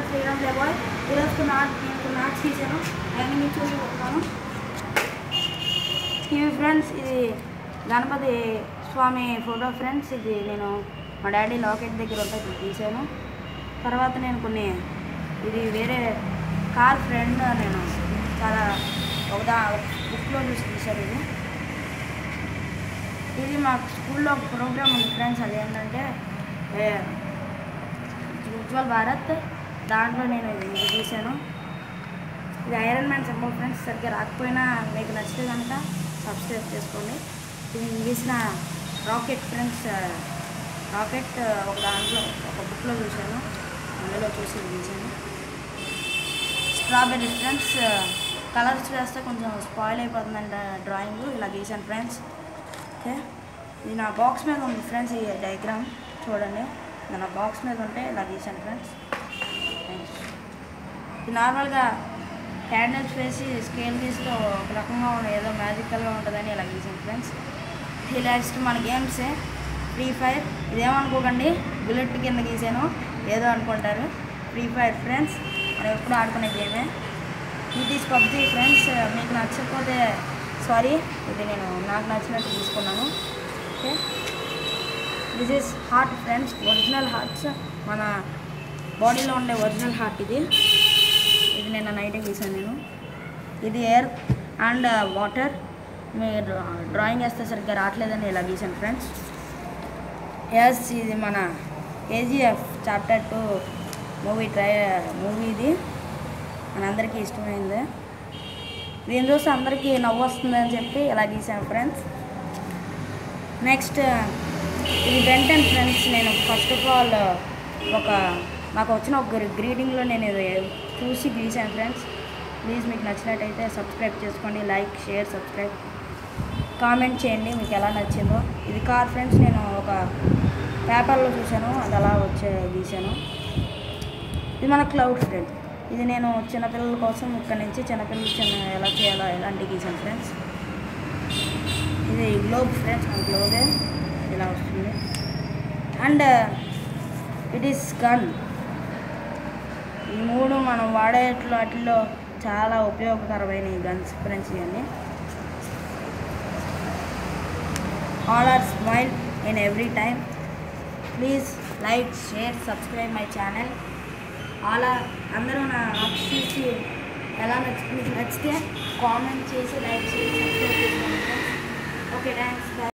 శ్రీరామ్ దేవాయ్ ఈరోజు కొన్ని ఆర్ట్ నేను కొన్ని ఆర్ట్స్ తీసాను అవన్నీ మీకు చూపిస్తాను ఇవి ఫ్రెండ్స్ ఇది గణపతి స్వామి ఫోటో ఫ్రెండ్స్ ఇది నేను మా డాడీ లాకెట్ దగ్గర ఉంటే ఇది తీసాను తర్వాత నేను కొన్ని ఇది వేరే కార్ ఫ్రెండ్ నేను చాలా ఒక దా బుక్లో చూసి తీశాను ఇది ఇది మాకు స్కూల్లో ఒక ప్రోగ్రామ్ ఉంది ఫ్రెండ్స్ అదేంటంటే ఏ, ఉజ్వల్ భారత్ దాంట్లో నేను ఇది ఇది తీశాను ఇది ఐరన్ మ్యాన్ సింబల్ ఫ్రెండ్స్ సరిగ్గా రాకపోయినా మీకు నచ్చితే కనుక సబ్స్క్రైబ్ చేసుకోండి ఇది నేను గీసిన రాకెట్ ఫ్రెండ్స్ రాకెట్ ఒక దాంట్లో ఒక బుక్లో చూశాను అందులో చూసి ఇది గీశాను స్ట్రాబెర్రీ ఫ్రెండ్స్ కలర్స్ వేస్తే కొంచెం స్పాయిల్ అయిపోతుందంట డ్రాయింగ్ ఇలా గీశాను ఫ్రెండ్స్ ఓకే ఇది నా బాక్స్ మీద ఉంది ఫ్రెండ్స్ ఈ డయాగ్రామ్ చూడండి ఇది నా బాక్స్ మీద ఉంటే ఇలా గీశాను ఫ్రెండ్స్ ఇది నార్మల్గా క్యాండిల్స్ వేసి స్కేల్ తీస్తే ఒక రకంగా ఉన్న ఏదో మ్యాజికల్గా ఉంటుందని ఇలా గీసాను ఫ్రెండ్స్ ఇది నెక్స్ట్ మన గేమ్సే ఫ్రీ ఫైర్ ఇదేమనుకోకండి బుల్లెట్ కింద గీసాను ఏదో అనుకుంటారు ఫ్రీ ఫైర్ ఫ్రెండ్స్ మనం ఎప్పుడు ఆడుకునే గేమే ఇది పబ్జీ ఫ్రెండ్స్ మీకు నచ్చకపోతే సారీ ఇది నేను నాకు నచ్చినట్టు తీసుకున్నాను okay this is heart friends original hearts మన బాడీలో ఉండే ఒరిజినల్ హార్ట్ ఇది ఇది నేను నైటే గీసాను నేను ఇది ఎయిర్ అండ్ వాటర్ మీరు డ్రాయింగ్ వేస్తే సరిగ్గా రావట్లేదని ఇలా గీసాను ఫ్రెండ్స్ ఎస్ ఇది మన కేజీఎఫ్ చాప్టర్ టూ మూవీ ట్రై మూవీ ఇది మనందరికీ ఇష్టమైంది దీని చూసి అందరికీ నవ్వు వస్తుందని చెప్పి ఇలా గీసాను ఫ్రెండ్స్ నెక్స్ట్ ఇది బెంటన్ ఫ్రెండ్స్ నేను ఫస్ట్ ఆఫ్ ఆల్ ఒక నాకు వచ్చిన ఒక గ్రీటింగ్లో నేను ఇది చూసి గీసాను ఫ్రెండ్స్ ప్లీజ్ మీకు నచ్చినట్టయితే సబ్స్క్రైబ్ చేసుకోండి లైక్ షేర్ సబ్స్క్రైబ్ కామెంట్ చేయండి మీకు ఎలా నచ్చిందో ఇది కార్ ఫ్రెండ్స్ నేను ఒక పేపర్లో చూశాను అది అలా వచ్చే గీసాను ఇది మన క్లౌడ్ ఫ్రెండ్ ఇది నేను చిన్నపిల్లల కోసం ఇక్కడ నుంచి చిన్నపిల్లలు చిన్న ఎలా చేయాలో ఎలాంటి గీసాను ఫ్రెండ్స్ ఇది గ్లోబ్ ఫ్రెండ్స్ మన గ్లోబే ఇలా వస్తుంది అండ్ ఇట్ ఈస్ గన్ ఈ మూడు మనం వాడేట్లో వాటిల్లో చాలా ఉపయోగకరమైన ఈ గన్స్ ఫ్రెండ్స్ ఇవన్నీ all are smile in every time please like share subscribe my channel అలా అందరూ నా ఆర్ట్స్ చూసి ఎలా నచ్చి మీకు నచ్చితే కామెంట్ చేసి లైక్ చేసి సబ్స్క్రైబ్ చేసుకోండి ఓకే థ్యాంక్స్